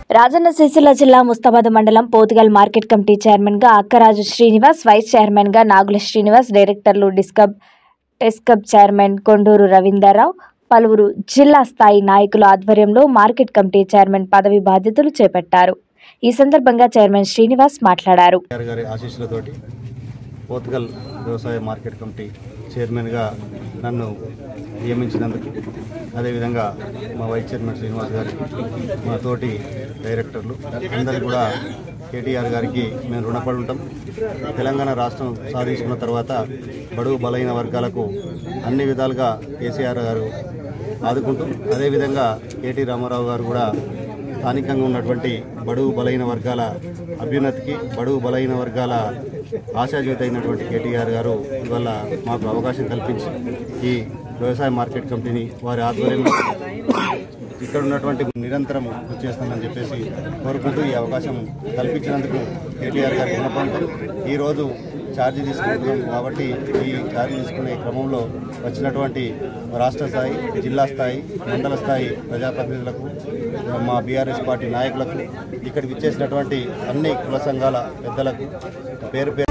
రాజన్న సిరిసిల్ల జిల్లా ముస్తాబాద్ మండలం Potugal market committee chairman గా అక్కరాజు శ్రీనివాస్ వైస్ చైర్మన్ గా నాగుల శ్రీనివాస్ డైరెక్టర్లు డిస్కబ్ టెస్కబ్ చైర్మన్ కొండూరు రవీందర్రావు పలువురు జిల్లా స్థాయి నాయకుల ఆధ్వర్యంలో మార్కెట్ కమిటీ చైర్మన్ పదవి బాధ్యతలు చేపట్టారు ఈ సందర్భంగా చైర్మన్ శ్రీనివాస్ మాట్లాడారు గారి గారి ఆశీస్సులతోటి పోర్తుగల్ వ్యవసాయ మార్కెట్ కమిటీ చైర్మన్గా నన్ను నియమించినందుకు అదేవిధంగా మా వైస్ చైర్మన్ శ్రీనివాస్ గారికి మా తోటి డైరెక్టర్లు అందరికీ కూడా కేటీఆర్ గారికి మేము రుణపడి ఉంటాం తెలంగాణ రాష్ట్రం సాధించుకున్న తర్వాత బడుగు బలైన వర్గాలకు అన్ని విధాలుగా కేసీఆర్ గారు ఆదుకుంటూ అదేవిధంగా కేటీ రామారావు గారు కూడా స్థానికంగా ఉన్నటువంటి బడుగు బలైన వర్గాల అభ్యున్నతికి బడుగు బలైన వర్గాల ఆశాజ్యోతి అయినటువంటి కేటీఆర్ గారు ఇవాళ మాకు అవకాశం కల్పించి ఈ వ్యవసాయ మార్కెట్ కమిటీని వారి ఆధ్వర్యంలో ఇక్కడ ఉన్నటువంటి నిరంతరం కృషి చేస్తామని చెప్పేసి కోరుకుంటూ ఈ అవకాశం కల్పించినందుకు కేటీఆర్ గారికి వినపంటూ ఈరోజు ఛార్జీ తీసుకుంటున్నాం కాబట్టి ఈ ఛార్జీ తీసుకునే క్రమంలో వచ్చినటువంటి రాష్ట్ర స్థాయి జిల్లా స్థాయి మండల స్థాయి ప్రజాప్రతినిధులకు మా బీఆర్ఎస్ పార్టీ నాయకులకు ఇక్కడికి ఇచ్చేసినటువంటి అన్ని కుల సంఘాల పెద్దలకు పేరు పేరు